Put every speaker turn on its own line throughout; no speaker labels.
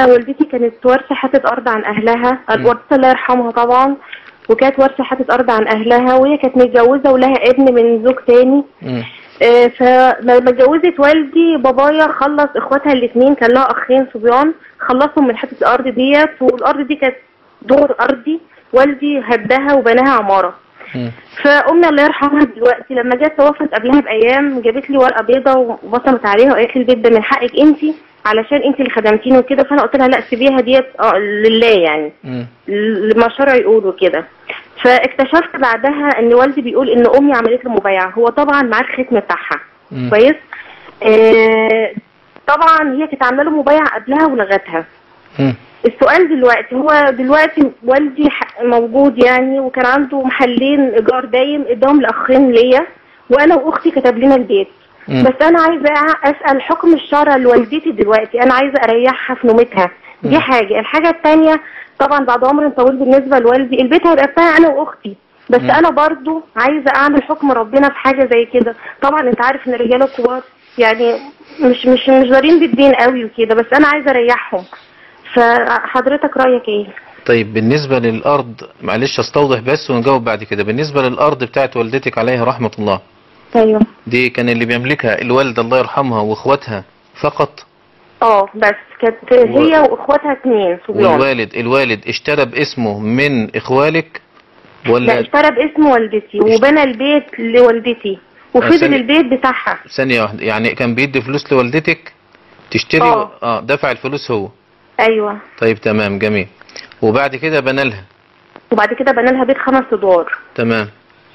انا والدتي كانت وارثه حته ارض عن اهلها والدتي الله يرحمها طبعا وكانت وارثه حته ارض عن اهلها وهي كانت متجوزه ولها ابن من زوج تاني
مم.
آه، فلما اتجوزت والدي بابايا خلص اخواتها الاثنين كان لها اخين صبيان خلصهم من حته الارض ديت والارض دي كانت دور ارضي والدي هدها وبناها عماره
مم.
فامي الله يرحمها دلوقتي لما جت توفت قبلها بايام جابت لي ورقه بيضه وبصمت عليها وقالت لي البيت ده من حقك انت علشان انت اللي خدمتيني وكده فانا قلت لها لا سيبيها ديت آه، لله يعني
مم.
لما الشرع يقوله كده فاكتشفت بعدها ان والدي بيقول ان امي عملت له مبايعه هو طبعا معاه الختم بتاعها
مم.
كويس آه طبعا هي كانت عامله له مبايعه قبلها ولغتها
مم.
السؤال دلوقتي هو دلوقتي والدي ح- موجود يعني وكان عنده محلين ايجار دايم اداهم لاخين ليا وانا واختي كتب لنا البيت
مم.
بس انا عايزه اسال حكم الشرع لوالدتي دلوقتي انا عايزه اريحها في نومتها دي
مم.
حاجه الحاجه الثانيه طبعا بعد عمر طويل بالنسبه لوالدي البيت هيبقى بتاعي انا واختي بس
مم.
انا برضو عايزه اعمل حكم ربنا في حاجه زي كده طبعا انت عارف ان الرجاله الكبار يعني مش مش مش دارين بالدين قوي وكده بس انا عايزه اريحهم فحضرتك رايك ايه
طيب بالنسبة للأرض معلش استوضح بس ونجاوب بعد كده بالنسبة للأرض بتاعت والدتك عليها رحمة الله
ايوه
دي كان اللي بيملكها الوالدة الله يرحمها واخواتها فقط
اه بس كانت هي واخواتها اتنين صبيان
والوالد الوالد اشترى باسمه من اخوالك
لا
ولا
اشترى باسم والدتي وبنى البيت لوالدتي وفضل
ثانية.
البيت بتاعها
ثانية واحدة يعني كان بيدي فلوس لوالدتك تشتري
اه.
اه دفع الفلوس هو
ايوه
طيب تمام جميل وبعد كده بنى لها
وبعد كده بنى لها بيت خمس ادوار
تمام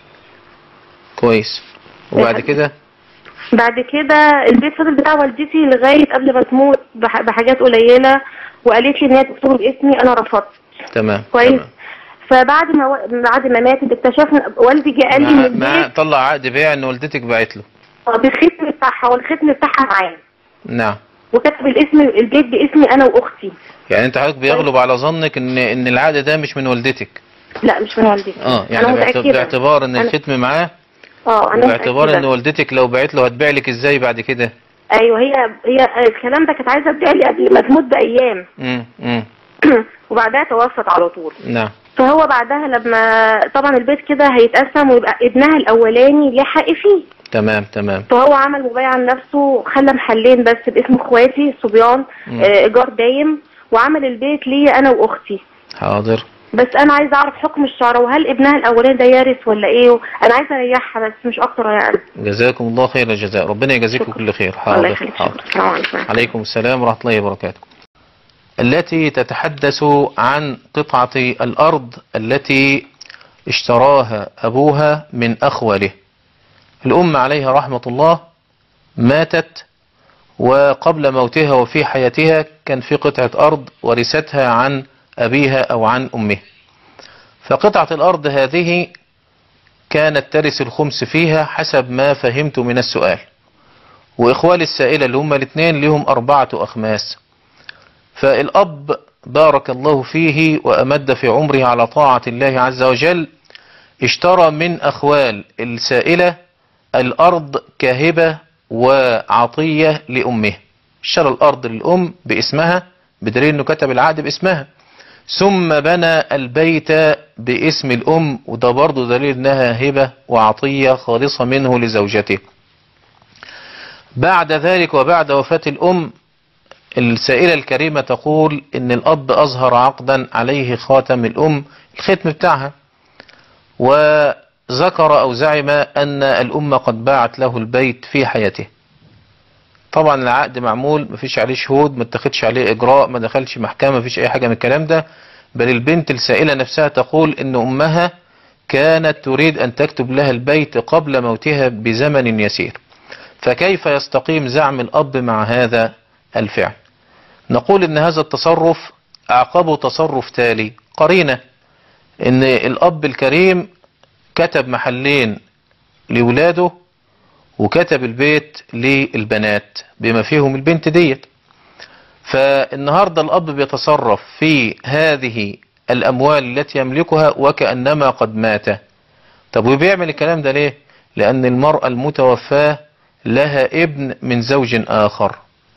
كويس وبعد
إيه.
كده
بعد كده البيت فضل بتاع والدتي لغايه قبل ما تموت بح- بحاجات قليله وقالت لي ان هي تكتبه باسمي انا رفضت
تمام
كويس
تمام.
فبعد ما و... بعد ما ماتت اكتشفنا والدي جه قال لي
مع,
ان
مع
البيت
طلع عقد بيع ان والدتك باعت له
آه، بالختم بتاعها والختم بتاعها معايا
نعم
وكتب الاسم البيت باسمي انا واختي
يعني انت حضرتك بيغلب على ظنك ان ان العقد ده مش من والدتك
لا مش من والدتي
اه
انا
يعني باعت-
متاكده
باعتبار ان
أنا-
الختم معاه
اه انا
باعتبار ان
متأكدة.
والدتك لو بعت له هتبيع لك ازاي بعد كده
ايوه هي هي الكلام ده كانت عايزه تبيع لي قبل ما تموت بايام
امم امم
وبعدها توفت على طول
نعم
فهو بعدها لما طبعا البيت كده هيتقسم ويبقى ابنها الاولاني ليه حق فيه
تمام تمام
فهو عمل مبايعة لنفسه خلى محلين بس باسم اخواتي الصبيان
مم.
آه، ايجار دايم وعمل البيت ليا انا واختي
حاضر
بس انا عايزه اعرف حكم الشرع وهل ابنها الاولاني ده يرث ولا ايه انا عايزه اريحها بس مش اكتر يعني
جزاكم الله خير الجزاء ربنا يجازيكم كل خير
الله
حاضر
يخليك
حاضر
شكرا. السلام عليكم
عليكم السلام ورحمة الله وبركاته التي تتحدث عن قطعة الأرض التي اشتراها أبوها من أخوله الأم عليها رحمة الله ماتت وقبل موتها وفي حياتها كان في قطعة أرض ورثتها عن أبيها أو عن أمه فقطعة الأرض هذه كانت ترث الخمس فيها حسب ما فهمت من السؤال وإخوال السائلة اللي هم الاثنين لهم أربعة أخماس فالأب بارك الله فيه وأمد في عمره على طاعة الله عز وجل اشترى من أخوال السائلة الأرض كهبة وعطية لأمه اشترى الأرض للأم باسمها بدليل أنه كتب العقد باسمها ثم بنى البيت باسم الأم وده برضه دليل أنها هبة وعطية خالصة منه لزوجته بعد ذلك وبعد وفاة الأم السائلة الكريمة تقول إن الأب أظهر عقدا عليه خاتم الأم الختم بتاعها وذكر أو زعم أن الأم قد باعت له البيت في حياته طبعا العقد معمول مفيش عليه شهود ما اتخذش عليه إجراء ما دخلش محكمة مفيش أي حاجة من الكلام ده بل البنت السائلة نفسها تقول إن أمها كانت تريد أن تكتب لها البيت قبل موتها بزمن يسير فكيف يستقيم زعم الأب مع هذا الفعل نقول ان هذا التصرف اعقبه تصرف تالي قرينة ان الاب الكريم كتب محلين لولاده وكتب البيت للبنات بما فيهم البنت ديت فالنهاردة الاب بيتصرف في هذه الاموال التي يملكها وكأنما قد مات طب وبيعمل الكلام ده ليه لان المرأة المتوفاة لها ابن من زوج اخر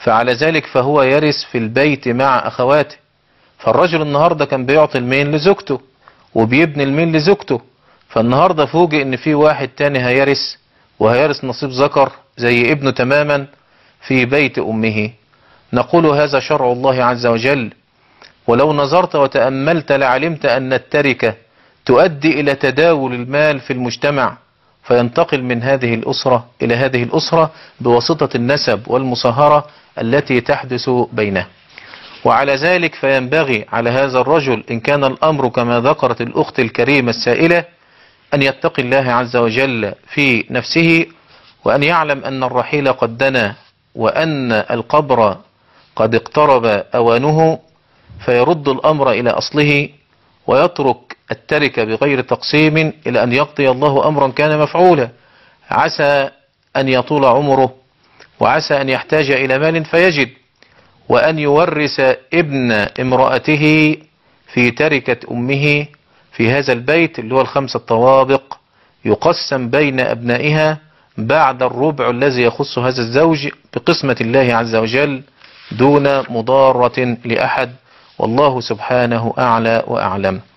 فعلى ذلك فهو يرث في البيت مع أخواته فالرجل النهاردة كان بيعطي المين لزوجته وبيبني المين لزوجته فالنهاردة فوجئ ان في واحد تاني هيرث وهيرث نصيب ذكر زي ابنه تماما في بيت امه نقول هذا شرع الله عز وجل ولو نظرت وتأملت لعلمت ان التركة تؤدي الى تداول المال في المجتمع فينتقل من هذه الأسرة إلى هذه الأسرة بواسطة النسب والمصاهرة التي تحدث بينه وعلى ذلك فينبغي على هذا الرجل إن كان الأمر كما ذكرت الأخت الكريمة السائلة أن يتقي الله عز وجل في نفسه وأن يعلم أن الرحيل قد دنا وأن القبر قد اقترب أوانه فيرد الأمر إلى أصله ويترك التركة بغير تقسيم إلى أن يقضي الله أمرا كان مفعولا عسى أن يطول عمره وعسى أن يحتاج إلى مال فيجد وأن يورث ابن امرأته في تركة أمه في هذا البيت اللي هو الخمسة طوابق يقسم بين أبنائها بعد الربع الذي يخص هذا الزوج بقسمة الله عز وجل دون مضارة لأحد والله سبحانه أعلى وأعلم